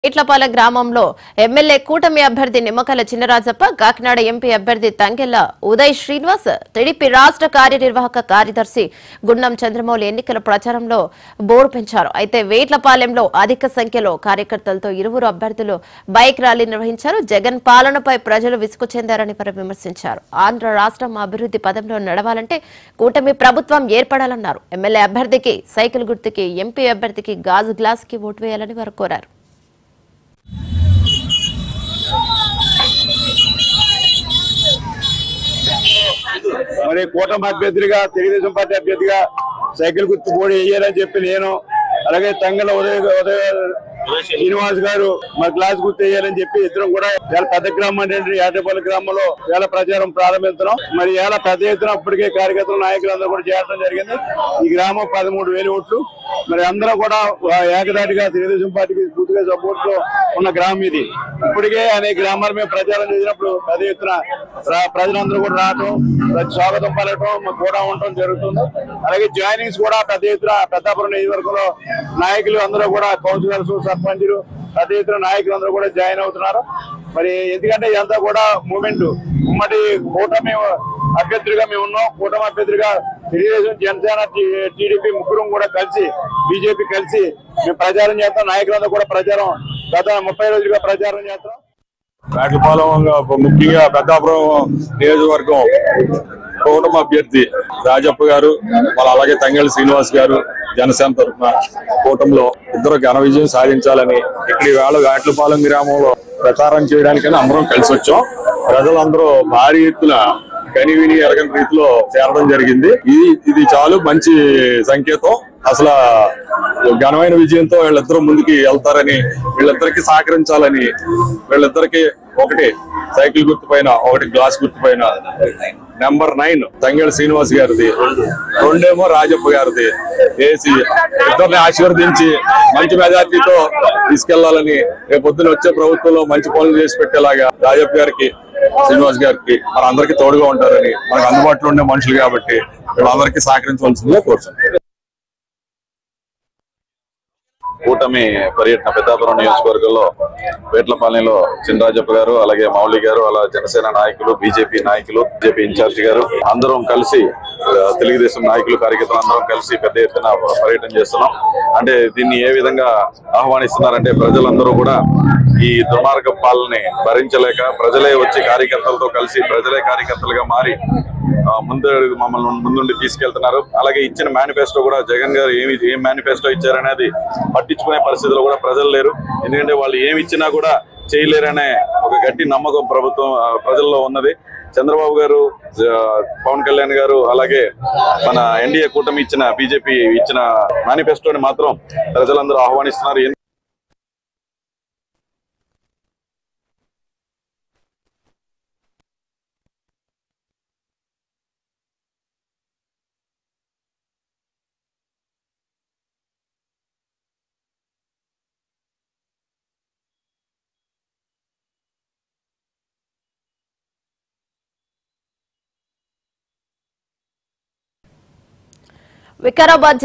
ఇట్లపాలెం గ్రామంలో ఎమ్మెల్యే కూటమి అభ్యర్థి నిమ్మకల చిన్నరాజప్ప కాకినాడ ఎంపీ అభ్యర్థి తంగెళ్ల ఉదయ్ శ్రీనివాస్ టీడీపీ రాష్ట్ర కార్యనిర్వాహక కార్యదర్శి గుండం చంద్రమౌళి ఎన్నికల ప్రచారంలో బోరు పెంచారు అయితే వేట్లపాలెంలో అధిక సంఖ్యలో కార్యకర్తలతో ఇరువురు అభ్యర్థులు బైక్ ర్యాలీ నిర్వహించారు జగన్ పాలనపై ప్రజలు విసుగు చెందారని వారు విమర్శించారు ఆంధ్ర రాష్ట్రం అభివృద్ధి పదంలో నడవాలంటే కూటమి ప్రభుత్వం ఏర్పడాలన్నారు ఎమ్మెల్యే అభ్యర్థికి సైకిల్ గుర్తుకి ఎంపీ అభ్యర్థికి గాజు గ్లాస్ కి ఓటు వేయాలని వారు కోరారు మరి కూటమి అభ్యర్థిగా తెలుగుదేశం పార్టీ అభ్యర్థిగా సైకిల్ గుర్తు పోటీ వేయాలని చెప్పి నేను అలాగే తంగల ఉదయ ఉదయ శ్రీనివాస్ గారు మరి క్లాస్ గుర్తు వేయాలని చెప్పి ఇద్దరం కూడా చాలా పెద్ద గ్రామం అంటే ఏటపల్లి గ్రామంలో వేల ప్రచారం ప్రారంభించడం మరి ఏళ్ళ పెద్ద ఎత్తున అప్పటికే కార్యకర్తలు నాయకులు అందరూ కూడా చేరడం జరిగింది ఈ గ్రామం పదమూడు వేలు ఓట్లు మరి అందరూ కూడా ఆ, ఏకదాటిగా తెలుగుదేశం పార్టీకి పూర్తిగా సపోర్ట్ లో ఉన్న గ్రామం ఇది ఇప్పటికే అనేక గ్రామాలు మేము ప్రచారం చేసినప్పుడు పెద్ద ఎత్తున ప్ర- ప్రజలందరూ కూడా రావడం ప్రతి స్వాగతం పలకడం మాకు కూడా ఉండటం జరుగుతుంది అలాగే జాయినింగ్స్ కూడా పెద్ద ఎత్తున పెద్దాపురం నియోజకవర్గంలో నాయకులు అందరూ కూడా కౌన్సిలర్స్ సర్పంచులు పెద్ద ఎత్తున నాయకులు అందరూ కూడా జాయిన్ అవుతున్నారు మరి ఎందుకంటే ఇదంతా కూడా మూమెంట్ ఉమ్మడి కూటమి అభ్యర్థులుగా మేము ఉన్నాం కూటమి అభ్యర్థులుగా తెలుగుదేశం జనసేన టీ- టీడీపీ ముగ్గురం కూడా కలిసి బీజేపీ కలిసి మేము ప్రచారం చేస్తాం నాయకులందరూ కూడా ప్రచారం గత ముప్పై రోజులుగా ప్రచారం చేస్తాం వేటలపాలెం ముఖ్యంగా పెద్దాపురం నియోజకవర్గం కూటమి అభ్యర్థి రాజప్ప గారు వాళ్ళ అలాగే తంగళి శ్రీనివాస్ గారు జనసేన తరఫున కూటమిలో ఇద్దరు ఘన విజయం సాధించాలని ఇక్కడ వేళ వేటలపాలెం గ్రామంలో ప్రచారం చేయడానికని అందరం కలిసి వచ్చాం ప్రజలందరూ భారీ ఎత్తున కని విని ఎరగని రీతిలో చేరడం జరిగింది ఇది ఇది చాలు మంచి సంకేతం అసలు ఘనమైన విజయంతో వీళ్ళిద్దరూ ముందుకి వెళ్తారని వీళ్ళిద్దరికి సహకరించాలని వీళ్ళిద్దరికి ఒకటి సైకిల్ గుర్తు పైన ఒకటి గ్లాస్ గుర్తు పైన నెంబర్ నైన్ తంగేడు శ్రీనివాస్ గారిది రెండేమో రాజప్ప గారిది వేసి ఇద్దరిని ఆశీర్వదించి మంచి మెజార్టీతో తీసుకెళ్లాలని రేపు పొద్దున వచ్చే ప్రభుత్వంలో మంచి పనులు చేసి పెట్టేలాగా రాజప్ప గారికి శ్రీనివాస్ గారికి మన అందరికీ తోడుగా ఉంటారని మనకు అందుబాటులో ఉండే మనుషులు కాబట్టి వీళ్ళందరికీ సహకరించవలసిందిగా కోరుతున్నాను కూటమి పర్యటన పెద్దాపురం నియోజకవర్గంలో వేట్లపాలెంలో చినరాజప్ప గారు అలాగే మౌలి గారు అలా జనసేన నాయకులు బీజేపీ నాయకులు బీజేపీ ఇన్ఛార్జి గారు అందరం కలిసి ఆ, తెలుగుదేశం నాయకులు కార్యకర్తలు అందరం కలిసి పెద్ద ఎత్తున పర్యటన చేస్తున్నాం అంటే దీన్ని ఏ విధంగా ఆహ్వానిస్తున్నారంటే ప్రజలందరూ కూడా ఈ దుర్మార్గ పాలనని భరించలేక ప్రజలే వచ్చి కార్యకర్తలతో కలిసి ప్రజలే కార్యకర్తలుగా మారి ఆ, ముందు మమ్మల్ని ముందుండి తీసుకెళ్తున్నారు అలాగే ఇచ్చిన మేనిఫెస్టో కూడా జగన్ గారు ఏమి ఏం మేనిఫెస్టో ఇచ్చారనేది పట్టించుకునే పరిస్థితిలో కూడా ప్రజలు లేరు ఎందుకంటే వాళ్ళు ఏమి ఇచ్చినా కూడా చేయలేరనే ఒక గట్టి నమ్మకం ప్రభుత్వం ఆ, ప్రజల్లో ఉన్నది చంద్రబాబు గారు ఆ, పవన్ కళ్యాణ్ గారు అలాగే మన ఎన్డీఏ కూటమి ఇచ్చిన బీజేపీ ఇచ్చిన మేనిఫెస్టోని మాత్రం ప్రజలందరూ ఆహ్వానిస్తున్నారు వికారాబాద్